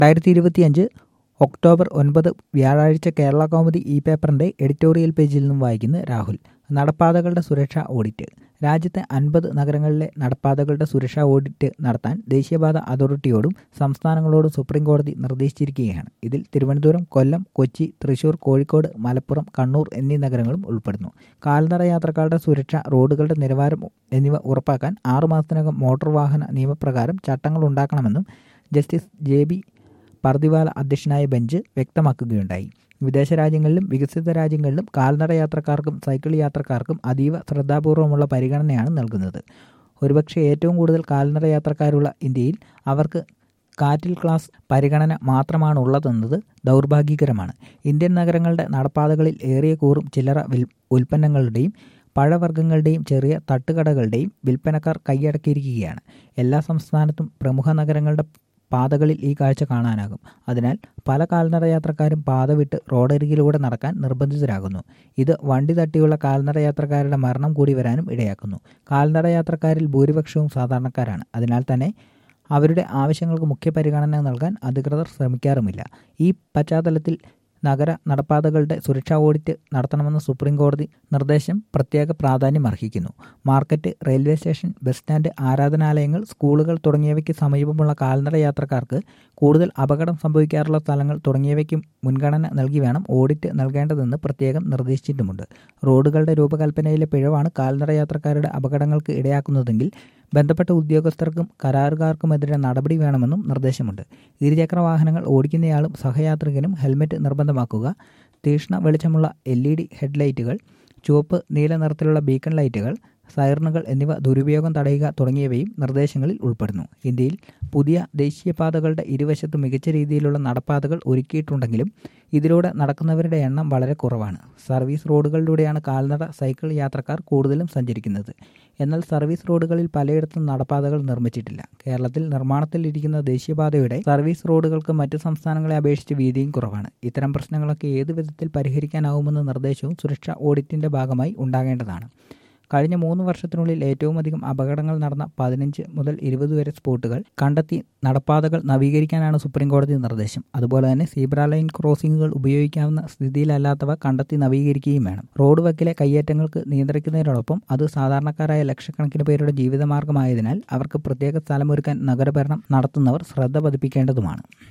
രണ്ടായിരത്തി ഇരുപത്തിയഞ്ച് ഒക്ടോബർ ഒൻപത് വ്യാഴാഴ്ച കേരള കൗമുദി ഇ പേപ്പറിന്റെ എഡിറ്റോറിയൽ പേജിൽ നിന്നും വായിക്കുന്നു രാഹുൽ നടപ്പാതകളുടെ സുരക്ഷാ ഓഡിറ്റ് രാജ്യത്തെ അൻപത് നഗരങ്ങളിലെ നടപ്പാതകളുടെ സുരക്ഷാ ഓഡിറ്റ് നടത്താൻ ദേശീയപാത അതോറിറ്റിയോടും സംസ്ഥാനങ്ങളോടും സുപ്രീം കോടതി നിർദ്ദേശിച്ചിരിക്കുകയാണ് ഇതിൽ തിരുവനന്തപുരം കൊല്ലം കൊച്ചി തൃശൂർ കോഴിക്കോട് മലപ്പുറം കണ്ണൂർ എന്നീ നഗരങ്ങളും ഉൾപ്പെടുന്നു കാൽനട യാത്രക്കാരുടെ സുരക്ഷ റോഡുകളുടെ നിലവാരം എന്നിവ ഉറപ്പാക്കാൻ ആറുമാസത്തിനകം മോട്ടോർ വാഹന നിയമപ്രകാരം ചട്ടങ്ങൾ ഉണ്ടാക്കണമെന്നും ജസ്റ്റിസ് ജെ ബി പർദിവാല അധ്യക്ഷനായ ബെഞ്ച് വ്യക്തമാക്കുകയുണ്ടായി വിദേശ രാജ്യങ്ങളിലും വികസിത രാജ്യങ്ങളിലും കാൽനട യാത്രക്കാർക്കും സൈക്കിൾ യാത്രക്കാർക്കും അതീവ ശ്രദ്ധാപൂർവമുള്ള പരിഗണനയാണ് നൽകുന്നത് ഒരുപക്ഷെ ഏറ്റവും കൂടുതൽ കാൽനട യാത്രക്കാരുള്ള ഇന്ത്യയിൽ അവർക്ക് കാറ്റിൽ ക്ലാസ് പരിഗണന മാത്രമാണ് ഉള്ളതെന്നത് ദൗർഭാഗ്യകരമാണ് ഇന്ത്യൻ നഗരങ്ങളുടെ നടപ്പാതകളിൽ ഏറിയ കൂറും ചില്ലറ വിൽ ഉൽപ്പന്നങ്ങളുടെയും പഴവർഗ്ഗങ്ങളുടെയും ചെറിയ തട്ടുകടകളുടെയും വിൽപ്പനക്കാർ കൈയടക്കിയിരിക്കുകയാണ് എല്ലാ സംസ്ഥാനത്തും പ്രമുഖ നഗരങ്ങളുടെ പാതകളിൽ ഈ കാഴ്ച കാണാനാകും അതിനാൽ പല കാൽനട യാത്രക്കാരും പാത വിട്ട് റോഡരികിലൂടെ നടക്കാൻ നിർബന്ധിതരാകുന്നു ഇത് വണ്ടി തട്ടിയുള്ള കാൽനട യാത്രക്കാരുടെ മരണം കൂടി വരാനും ഇടയാക്കുന്നു കാൽനട യാത്രക്കാരിൽ ഭൂരിപക്ഷവും സാധാരണക്കാരാണ് അതിനാൽ തന്നെ അവരുടെ ആവശ്യങ്ങൾക്ക് മുഖ്യ പരിഗണന നൽകാൻ അധികൃതർ ശ്രമിക്കാറുമില്ല ഈ പശ്ചാത്തലത്തിൽ നഗര നടപ്പാതകളുടെ സുരക്ഷാ ഓഡിറ്റ് നടത്തണമെന്ന സുപ്രീം കോടതി നിർദ്ദേശം പ്രത്യേക പ്രാധാന്യം അർഹിക്കുന്നു market railway station bus stand ആരാധനാലയങ്ങൾ സ്കൂളുകൾ തുടങ്ങിയവയ്ക്ക് സമീപമുള്ള കാൽനട യാത്രക്കാർക്ക് കൂടുതൽ അപകടം സംഭവിക്കാറുള്ള സ്ഥലങ്ങൾ തുടങ്ങിയവയ്ക്കും മുൻഗണന നൽകി വേണം ഓഡിറ്റ് നൽകേണ്ടതെന്ന് പ്രത്യേകം നിർദ്ദേശിച്ചിട്ടുമുണ്ട് റോഡുകളുടെ രൂപകൽപ്പനയിലെ പിഴവാണ് കാൽനട യാത്രക്കാരുടെ അപകടങ്ങൾക്ക് ഇടയാക്കുന്നതെങ്കിൽ ബന്ധപ്പെട്ട ഉദ്യോഗസ്ഥർക്കും കരാറുകാർക്കുമെതിരെ നടപടി വേണമെന്നും നിർദ്ദേശമുണ്ട് ഇരുചക്ര വാഹനങ്ങൾ ഓടിക്കുന്നയാളും സഹയാത്രികനും ഹെൽമറ്റ് നിർബന്ധമാക്കുക തീക്ഷ്ണ വെളിച്ചമുള്ള എൽ ഇ ഡി ഹെഡ്ലൈറ്റുകൾ ചുവപ്പ് നീല നിറത്തിലുള്ള ബീക്കൺ ലൈറ്റുകൾ സൈറണുകൾ എന്നിവ ദുരുപയോഗം തടയുക തുടങ്ങിയവയും നിർദ്ദേശങ്ങളിൽ ഉൾപ്പെടുന്നു ഇന്ത്യയിൽ പുതിയ ദേശീയപാതകളുടെ ഇരുവശത്തും മികച്ച രീതിയിലുള്ള നടപ്പാതകൾ ഒരുക്കിയിട്ടുണ്ടെങ്കിലും ഇതിലൂടെ നടക്കുന്നവരുടെ എണ്ണം വളരെ കുറവാണ് സർവീസ് റോഡുകളിലൂടെയാണ് കാൽനട സൈക്കിൾ യാത്രക്കാർ കൂടുതലും സഞ്ചരിക്കുന്നത് എന്നാൽ സർവീസ് റോഡുകളിൽ പലയിടത്തും നടപ്പാതകൾ നിർമ്മിച്ചിട്ടില്ല കേരളത്തിൽ നിർമ്മാണത്തിൽ ഇരിക്കുന്ന ദേശീയപാതയുടെ സർവീസ് റോഡുകൾക്ക് മറ്റു സംസ്ഥാനങ്ങളെ അപേക്ഷിച്ച് വീതിയും കുറവാണ് ഇത്തരം പ്രശ്നങ്ങളൊക്കെ ഏതു വിധത്തിൽ പരിഹരിക്കാനാവുമെന്ന നിർദ്ദേശവും സുരക്ഷാ ഓഡിറ്റിന്റെ ഭാഗമായി ഉണ്ടാകേണ്ടതാണ് കഴിഞ്ഞ മൂന്ന് വർഷത്തിനുള്ളിൽ ഏറ്റവും അധികം അപകടങ്ങൾ നടന്ന പതിനഞ്ച് മുതൽ ഇരുപത് വരെ സ്പോട്ടുകൾ കണ്ടെത്തി നടപ്പാതകൾ നവീകരിക്കാനാണ് സുപ്രീം കോടതി നിർദ്ദേശം അതുപോലെ തന്നെ സീബ്ര ലൈൻ ക്രോസിംഗുകൾ ഉപയോഗിക്കാവുന്ന സ്ഥിതിയിലല്ലാത്തവ കണ്ടെത്തി നവീകരിക്കുകയും വേണം റോഡ് വക്കിലെ കയ്യേറ്റങ്ങൾക്ക് നിയന്ത്രിക്കുന്നതിനോടൊപ്പം അത് സാധാരണക്കാരായ ലക്ഷക്കണക്കിന് പേരുടെ ജീവിതമാർഗമായതിനാൽ അവർക്ക് പ്രത്യേക സ്ഥലമൊരുക്കാൻ നഗരഭരണം നടത്തുന്നവർ ശ്രദ്ധ പതിപ്പിക്കേണ്ടതുമാണ്